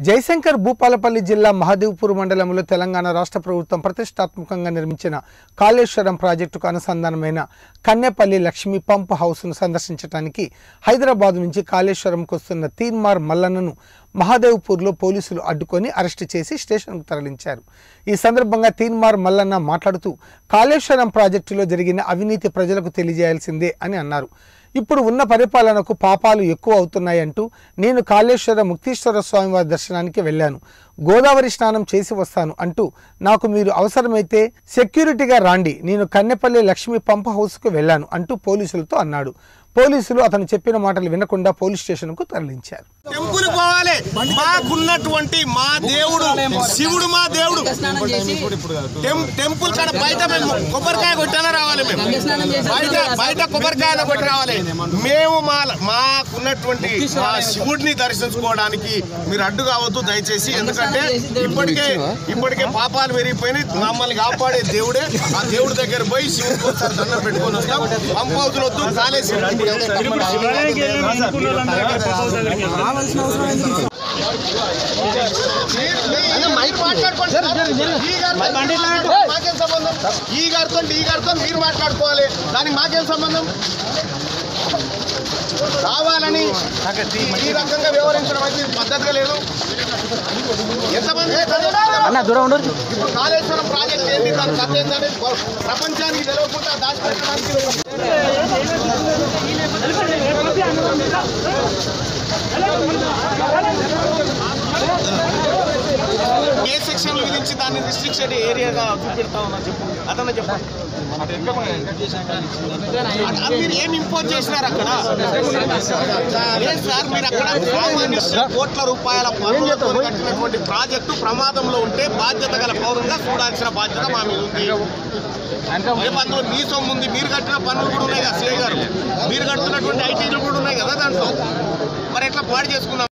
జయశంకర్ భూపాలపల్లి జిల్లా మహదేవ్పూర్ మండలంలో తెలంగాణ రాష్ట్ర ప్రభుత్వం ప్రతిష్టాత్మకంగా నిర్మించిన కాళేశ్వరం ప్రాజెక్టుకు అనుసంధానమైన కన్నెపల్లి లక్ష్మీ పంప్ హౌస్ను సందర్శించడానికి హైదరాబాద్ నుంచి కాళేశ్వరంకు వస్తున్న తీన్మార్ మల్లన్నను మహాదేవ్పూర్లో పోలీసులు అడ్డుకొని అరెస్టు చేసి స్టేషన్కు తరలించారు ఈ సందర్భంగా తీన్మార్ మల్లన్న మాట్లాడుతూ కాళేశ్వరం ప్రాజెక్టులో జరిగిన అవినీతి ప్రజలకు తెలియజేయాల్సిందే అని అన్నారు ఇప్పుడు ఉన్న పరిపాలనకు పాపాలు ఎక్కువ అవుతున్నాయంటూ నేను కాళేశ్వర ముక్తీశ్వర స్వామివారి దర్శనానికి వెళ్ళాను గోదావరి స్నానం చేసి వస్తాను అంటూ నాకు మీరు అవసరమైతే సెక్యూరిటీగా రాండి నేను కన్నెపల్లి లక్ష్మీ పంప్ హౌస్కు వెళ్ళాను అంటూ పోలీసులతో అన్నాడు పోలీసులు అతను చెప్పిన మాటలు వినకుండా పోలీస్ స్టేషన్కు తరలించారు టెంపుల్ పోవాలి మాకున్నటువంటి మా దేవుడు శివుడు మా దేవుడు టెం- టెంపుల్ కాడ బయట మేము కొబ్బరికాయ కొట్టానే రావాలి మేము బయట బయట కొబ్బరికాయ కొట్టి రావాలి మేము మా మాకున్నటువంటి మా శివుడిని దర్శించుకోవడానికి మీరు అడ్డు కావద్దు దయచేసి ఎందుకంటే ఇప్పటికే ఇప్పటికే పాపాలు పెరిగిపోయినాయి మమ్మల్ని కాపాడే దేవుడే ఆ దేవుడి దగ్గర పోయి శివుడికి ఒకసారి దండం పెట్టుకొని వస్తాం పంప్ హౌస్లు వద్దు కాలేసి మైక్ మాట్లాడుకోండి ఈ గారితో మాకేం సంబంధం ఈ గారితో ఈ గారితో మీరు మాట్లాడుకోవాలి దానికి మాకేం సంబంధం కావాలని ఈ- ఈ రకంగా వ్యవహరించడం అయితే ఇది పద్ధతిగా లేదు ఎంతమంది ఇప్పుడు కాళేశ్వరం ప్రాజెక్ట్ ఏంటి దాని కథ ఏంటని ప్రపంచానికి తెలియకుండా దాచిపెట్టడానికి ఏ సెక్షన్ విధించి దాన్ని రిస్ట్రిక్షన్ ఏరియాగా చూపెడతా ఉన్నా చెప్పు అదన్నా చెప్పు అది మీరు ఏం ఇంపోజ్ చేసినారు అక్కడ లేదు సార్ మీరు అక్కడ సామాన్య కోట్ల రూపాయల పన్నులతో కట్టినటువంటి ప్రాజెక్టు ప్రమాదంలో ఉంటే బాధ్యత గల పౌరులుగా చూడాల్సిన బాధ్యత మా మీద ఉంది రేపు అందులో మీ సొమ్ము ఉంది మీరు కట్టిన పన్నులు కూడా ఉన్నాయి కదా సిఐ గారు మీరు కడుతున్నటువంటి ఐటీలు కూడా ఉన్నాయి కదా దాంట్లో మరి ఎట్లా పాడు చేసుకున్నాం